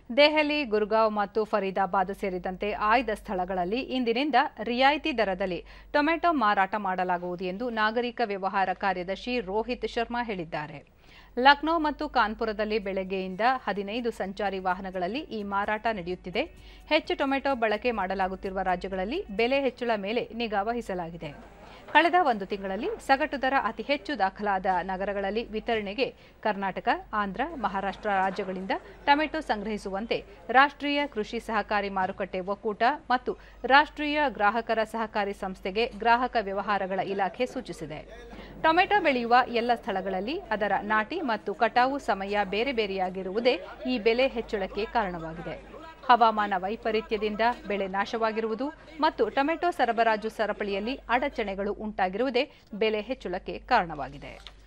ದೆಹಲಿ ಗುರ್ಗಾಂವ್ ಮತ್ತು ಫರೀದಾಬಾದ್ ಸೇರಿದಂತೆ ಆಯ್ದ ಸ್ಥಳಗಳಲ್ಲಿ ಇಂದಿನಿಂದ ರಿಯಾಯಿತಿ ದರದಲ್ಲಿ ಟೊಮೆಟೊ ಮಾರಾಟ ಮಾಡಲಾಗುವುದು ಎಂದು ನಾಗರಿಕ ವ್ಯವಹಾರ ಕಾರ್ಯದರ್ಶಿ ರೋಹಿತ್ ಶರ್ಮಾ ಹೇಳಿದ್ದಾರೆ ಲಕ್ನೋ ಮತ್ತು ಕಾನ್ಪುರದಲ್ಲಿ ಬೆಳಗ್ಗೆಯಿಂದ ಹದಿನೈದು ಸಂಚಾರಿ ವಾಹನಗಳಲ್ಲಿ ಈ ಮಾರಾಟ ನಡೆಯುತ್ತಿದೆ ಹೆಚ್ಚು ಟೊಮೆಟೊ ಬಳಕೆ ಮಾಡಲಾಗುತ್ತಿರುವ ರಾಜ್ಯಗಳಲ್ಲಿ ಬೆಲೆ ಹೆಚ್ಚಳ ಮೇಲೆ ನಿಗಾ ವಹಿಸಲಾಗಿದೆ ಕಳೆದ ಒಂದು ತಿಂಗಳಲ್ಲಿ ಸಗಟು ದರ ಅತಿ ಹೆಚ್ಚು ದಾಖಲಾದ ನಗರಗಳಲ್ಲಿ ವಿತರಣೆಗೆ ಕರ್ನಾಟಕ ಆಂಧ್ರ ಮಹಾರಾಷ್ಟ್ರ ರಾಜ್ಯಗಳಿಂದ ಟೊಮೆಟೊ ಸಂಗ್ರಹಿಸುವಂತೆ ರಾಷ್ಟ್ರೀಯ ಕೃಷಿ ಸಹಕಾರಿ ಮಾರುಕಟ್ಟೆ ಒಕ್ಕೂಟ ಮತ್ತು ರಾಷ್ಟ್ರೀಯ ಗ್ರಾಹಕರ ಸಹಕಾರಿ ಸಂಸ್ಥೆಗೆ ಗ್ರಾಹಕ ವ್ಯವಹಾರಗಳ ಇಲಾಖೆ ಸೂಚಿಸಿದೆ ಟೊಮೆಟೊ ಬೆಳೆಯುವ ಎಲ್ಲ ಸ್ಥಳಗಳಲ್ಲಿ ಅದರ ನಾಟಿ ಮತ್ತು ಕಟಾವು ಸಮಯ ಬೇರೆ ಬೇರೆಯಾಗಿರುವುದೇ ಈ ಬೆಲೆ ಹೆಚ್ಚಳಕ್ಕೆ ಕಾರಣವಾಗಿದೆ ಹವಾಮಾನ ವೈಪರೀತ್ಯದಿಂದ ಬೆಳೆ ನಾಶವಾಗಿರುವುದು ಮತ್ತು ಟೊಮೆಟೊ ಸರಬರಾಜು ಸರಪಳಿಯಲ್ಲಿ ಅಡಚಣೆಗಳು ಉಂಟಾಗಿರುವುದೇ ಬೆಲೆ ಹೆಚ್ಚಳಕ್ಕೆ ಕಾರಣವಾಗಿದೆ